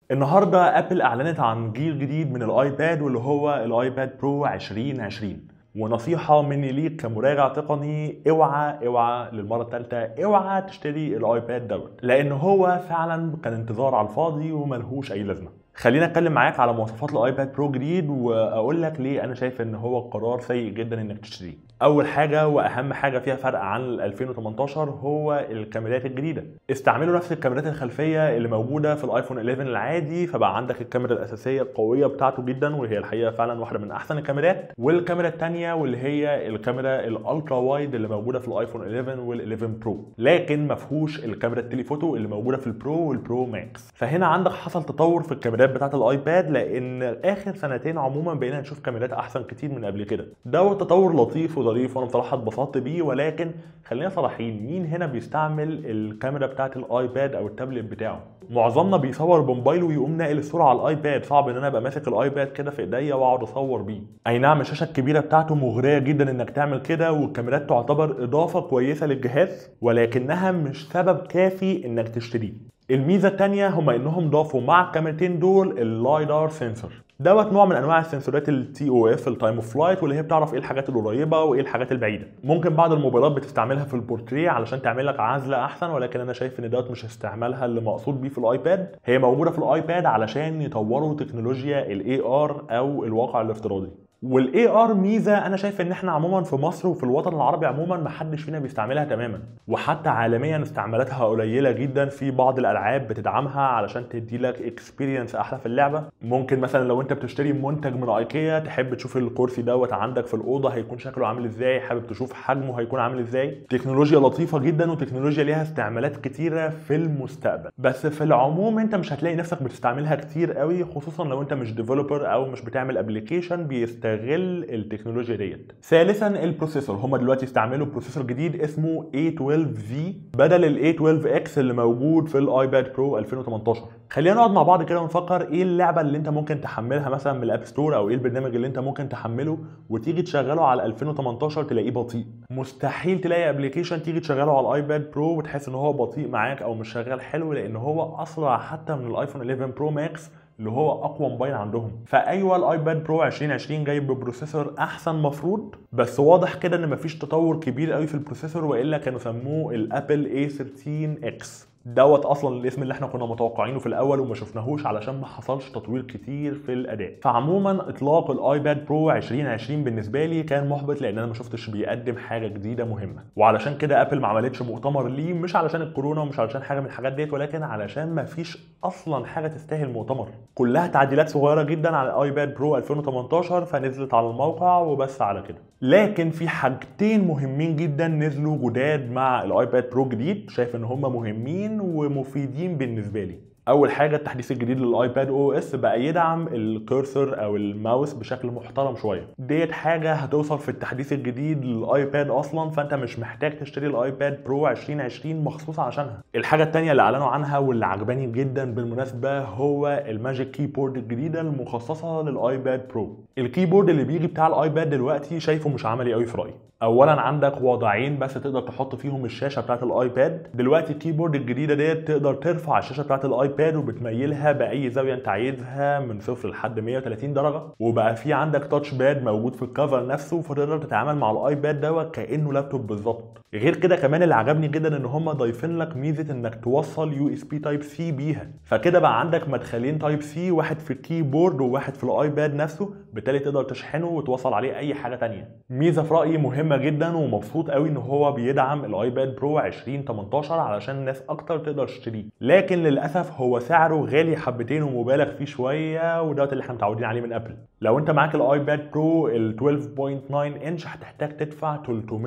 النهارده ابل اعلنت عن جيل جديد من الايباد واللي هو الايباد برو 2020 ونصيحه مني ليك كمراجع تقني اوعى اوعى للمره الثالثه اوعى تشتري الايباد دوت لان هو فعلا كان انتظار على الفاضي وملهوش اي لازمه خلينا اتكلم معاك على مواصفات الايباد برو جديد واقول لك ليه انا شايف ان هو قرار سيء جدا انك تشتريه اول حاجه واهم حاجه فيها فرق عن 2018 هو الكاميرات الجديده استعملوا نفس الكاميرات الخلفيه اللي موجوده في الايفون 11 العادي فبقى عندك الكاميرا الاساسيه القويه بتاعته جدا وهي الحقيقه فعلا واحده من احسن الكاميرات والكاميرا الثانيه واللي هي الكاميرا الالترا وايد اللي موجوده في الايفون 11 وال11 برو لكن ما فيهوش الكاميرا التليفوتو اللي موجوده في البرو والبرو ماكس فهنا عندك حصل تطور في الكاميرات بتاعه الايباد لان اخر سنتين عموما بقينا نشوف كاميرات احسن كتير من قبل كده دوت تطور لطيف وظريف وانا بصراحه اتبسطت بيه ولكن خلينا صراحيين مين هنا بيستعمل الكاميرا بتاعه الايباد او التابلت بتاعه معظمنا بيصور بموبايله ويقوم ناقل الصوره على الايباد صعب ان انا ابقى ماسك الايباد كده في ايديا واقعد اصور بيه اي نعم الشاشه الكبيره بتاعته مغريه جدا انك تعمل كده والكاميرات تعتبر اضافه كويسه للجهاز ولكنها مش سبب كافي انك تشتريه الميزه الثانيه هما انهم ضافوا مع الكاميرتين دول اللايدار سنسور دوت نوع من انواع السنسورات التي او اف التايم اوف فلايت واللي هي بتعرف ايه الحاجات القريبه وايه الحاجات البعيده ممكن بعض الموبايلات بتستعملها في البورتريه علشان تعمل لك عزله احسن ولكن انا شايف ان دوت مش استعمالها اللي مقصود بيه في الايباد هي موجوده في الايباد علشان يطوروا تكنولوجيا الاي ار او الواقع الافتراضي والاي ار ميزه انا شايف ان احنا عموما في مصر وفي الوطن العربي عموما ما حدش فينا بيستعملها تماما وحتى عالميا استعمالاتها قليله جدا في بعض الالعاب بتدعمها علشان تدي لك اكسبيرينس احلى في اللعبه ممكن مثلا لو انت بتشتري منتج من ايكيا تحب تشوف الكرسي دوت عندك في الاوضه هيكون شكله عامل ازاي حابب تشوف حجمه هيكون عامل ازاي تكنولوجيا لطيفه جدا وتكنولوجيا ليها استعمالات كتيره في المستقبل بس في العموم انت مش هتلاقي نفسك بتستعملها كتير قوي خصوصا لو انت مش ديفلوبر او مش بتعمل ابلكيشن بيست يستغل التكنولوجيا ديت ثالثا البروسيسور هم دلوقتي استعملوا بروسيسور جديد اسمه A12V بدل ال A12X اللي موجود في الايباد برو 2018 خلينا نقعد مع بعض كده ونفكر ايه اللعبه اللي انت ممكن تحملها مثلا من الاب ستور او ايه البرنامج اللي انت ممكن تحمله وتيجي تشغله على 2018 تلاقيه بطيء مستحيل تلاقي ابلكيشن تيجي تشغله على الايباد برو وتحس ان هو بطيء معاك او مش شغال حلو لان هو اسرع حتى من الايفون 11 برو ماكس اللي هو اقوى موبايل عندهم فايوه الايباد برو 2020 جاي ببروسيسور احسن مفروض بس واضح كده ان مفيش تطور كبير قوي في البروسيسور والا كانوا سموه الابل A13X دوت اصلا الاسم اللي احنا كنا متوقعينه في الاول وما شفناهوش علشان ما حصلش تطوير كتير في الاداء فعموما اطلاق الايباد برو 2020 بالنسبه لي كان محبط لان انا ما شفتش بيقدم حاجه جديده مهمه وعلشان كده ابل ما عملتش مؤتمر ليه مش علشان الكورونا ومش علشان حاجه من الحاجات ديت ولكن علشان ما فيش اصلا حاجه تستاهل مؤتمر كلها تعديلات صغيره جدا على الايباد برو 2018 فنزلت على الموقع وبس على كده لكن في حاجتين مهمين جدا نزلوا جداد مع الايباد برو جديد شايف ان هم مهمين ومفيدين بالنسبه لي اول حاجه التحديث الجديد للايباد او اس بقى يدعم الكورسور او الماوس بشكل محترم شويه ديت حاجه هتوصل في التحديث الجديد للايباد اصلا فانت مش محتاج تشتري الايباد برو 2020 مخصوص عشانها الحاجه الثانيه اللي اعلنوا عنها واللي عجباني جدا بالمناسبه هو الماجيك كيبورد الجديده المخصصه للايباد برو الكيبورد اللي بيجي بتاع الايباد دلوقتي شايفه مش عملي قوي في رايي اولا عندك وضعين بس تقدر تحط فيهم الشاشه بتاعت الايباد دلوقتي الكيبورد الجديده ديت تقدر ترفع الشاشه بتاعت الايباد وبتميلها باي زاويه انت عايزها من صفر لحد 130 درجه وبقى في عندك تاتش باد موجود في الكفر نفسه فتقدر تتعامل مع الايباد دوت كانه لابتوب بالظبط غير كده كمان اللي عجبني جدا ان هم ضايفين لك ميزه انك توصل يو اس بي تايب سي بيها فكده بقى عندك مدخلين تايب سي واحد في الكيبورد وواحد في الايباد نفسه بالتالي تقدر تشحنه وتوصل عليه اي حاجه تانية ميزه في رايي مهمه جدا ومبسوط قوي ان هو بيدعم الايباد برو 2018 علشان الناس اكتر تقدر تشتريه لكن للاسف هو سعره غالي حبتين ومبالغ فيه شويه ودوت اللي احنا متعودين عليه من ابل لو انت معاك الايباد برو ال 12.9 انش هتحتاج تدفع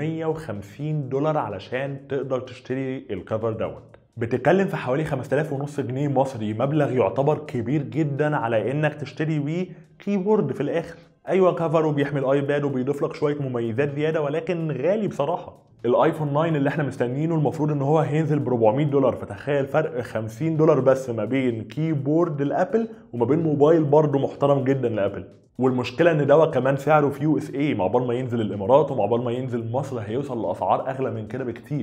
350 دولار علشان تقدر تشتري الكفر دوت بتتكلم في حوالي 5000 ونص جنيه مصري مبلغ يعتبر كبير جدا على انك تشتري بيه كيبورد في الاخر ايوه كفر وبيحمل ايباد وبيضيف لك شويه مميزات زياده ولكن غالي بصراحه الايفون 9 اللي احنا مستنيينه المفروض ان هو هينزل ب 400 دولار فتخيل فرق 50 دولار بس ما بين كيبورد الابل وما بين موبايل برضه محترم جدا لابل والمشكله ان دوت كمان سعره في يو اس اي مع بال ما ينزل الامارات ومع بال ما ينزل مصر هيوصل لاسعار اغلى من كده بكتير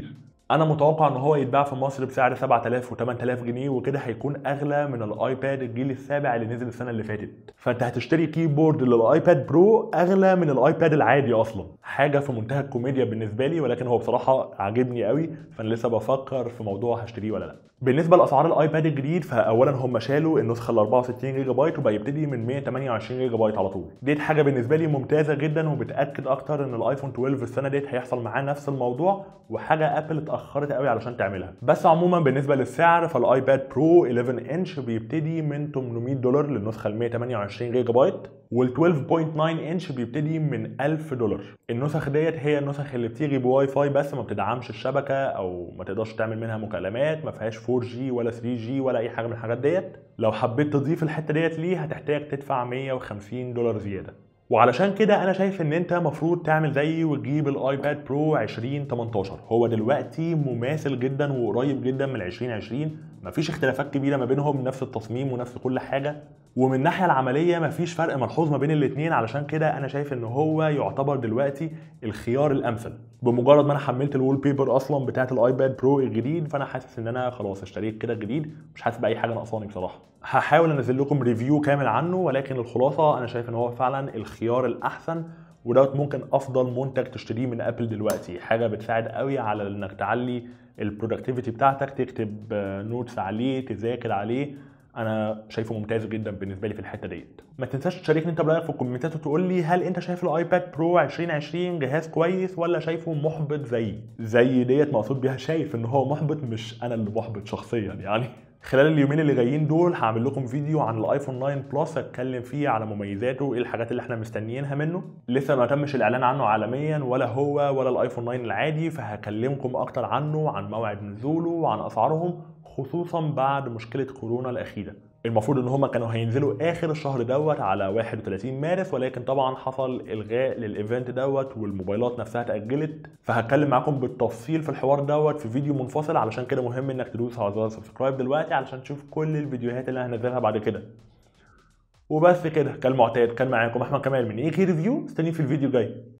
انا متوقع ان هو يتباع في مصر بسعر 7000 و8000 جنيه وكده هيكون اغلى من الايباد الجيل السابع اللي نزل السنه اللي فاتت فانت هتشتري كيبورد للايباد برو اغلى من الايباد العادي اصلا حاجه في منتهى الكوميديا بالنسبه لي ولكن هو بصراحه عاجبني قوي فانا لسه بفكر في موضوع هشتريه ولا لا بالنسبه لاسعار الايباد الجديد فاولا هم شالوا النسخه ال 64 جيجا بايت وبقى يبتدي من 128 جيجا بايت على طول ديت حاجه بالنسبه لي ممتازه جدا وبتاكد اكتر ان الايفون 12 السنه ديت هيحصل معاه نفس الموضوع وحاجه ابل اتاخرت قوي علشان تعملها بس عموما بالنسبه للسعر فالايباد برو 11 انش بيبتدي من 800 دولار للنسخه ال 128 جيجا بايت وال 12.9 انش بيبتدي من 1000 دولار النسخ ديت هي النسخ اللي بتيجي بواي فاي بس ما بتدعمش الشبكه او ما تقدرش تعمل منها مكالمات ما فيهاش 4G ولا 3G ولا اي حاجه من الحاجات ديت لو حبيت تضيف الحته ديت ليه هتحتاج تدفع 150 دولار زياده وعلشان كده انا شايف ان انت مفروض تعمل زيي وتجيب الايباد برو 2018 هو دلوقتي مماثل جدا وقريب جدا من 2020 مفيش اختلافات كبيره ما بينهم نفس التصميم ونفس كل حاجه ومن الناحيه العمليه مفيش فرق ملحوظ ما بين الاثنين علشان كده انا شايف ان هو يعتبر دلوقتي الخيار الامثل بمجرد ما انا حملت الوول بيبر اصلا بتاعه الايباد برو الجديد فانا حاسس ان انا خلاص اشتريت كده جديد مش حاسس باي حاجه ناقصاني بصراحه هحاول انزل لكم ريفيو كامل عنه ولكن الخلاصه انا شايف ان هو فعلا الخيار الاحسن ودوت ممكن افضل منتج تشتريه من ابل دلوقتي حاجه بتساعد قوي على انك تعلي البرودكتيفيتي بتاعتك تكتب نوتس عليه تذاكر عليه انا شايفه ممتاز جدا بالنسبه لي في الحته ديت ما تنساش تشاركني انت برايك في الكومنتات وتقول لي هل انت شايف الايباد برو 2020 جهاز كويس ولا شايفه محبط زيي زي ديت مقصود بيها شايف ان هو محبط مش انا اللي محبط شخصيا يعني خلال اليومين اللي جايين دول هعمل لكم فيديو عن الايفون 9 بلس اتكلم فيه على مميزاته ايه الحاجات اللي احنا مستنيينها منه لسه ما تمش الاعلان عنه عالميا ولا هو ولا الايفون 9 العادي فهكلمكم اكتر عنه عن موعد نزوله وعن اسعارهم خصوصا بعد مشكله كورونا الاخيره المفروض ان هما كانوا هينزلوا اخر الشهر دوت على 31 مارس ولكن طبعا حصل الغاء للايفنت دوت والموبايلات نفسها اتاجلت فهتكلم معاكم بالتفصيل في الحوار دوت في فيديو منفصل علشان كده مهم انك تدوس على زر سبسكرايب دلوقتي علشان تشوف كل الفيديوهات اللي هنزلها بعد كده وبس كده كالمعتاد كان معاكم احمد كمال من ايه ريفيو استني في الفيديو الجاي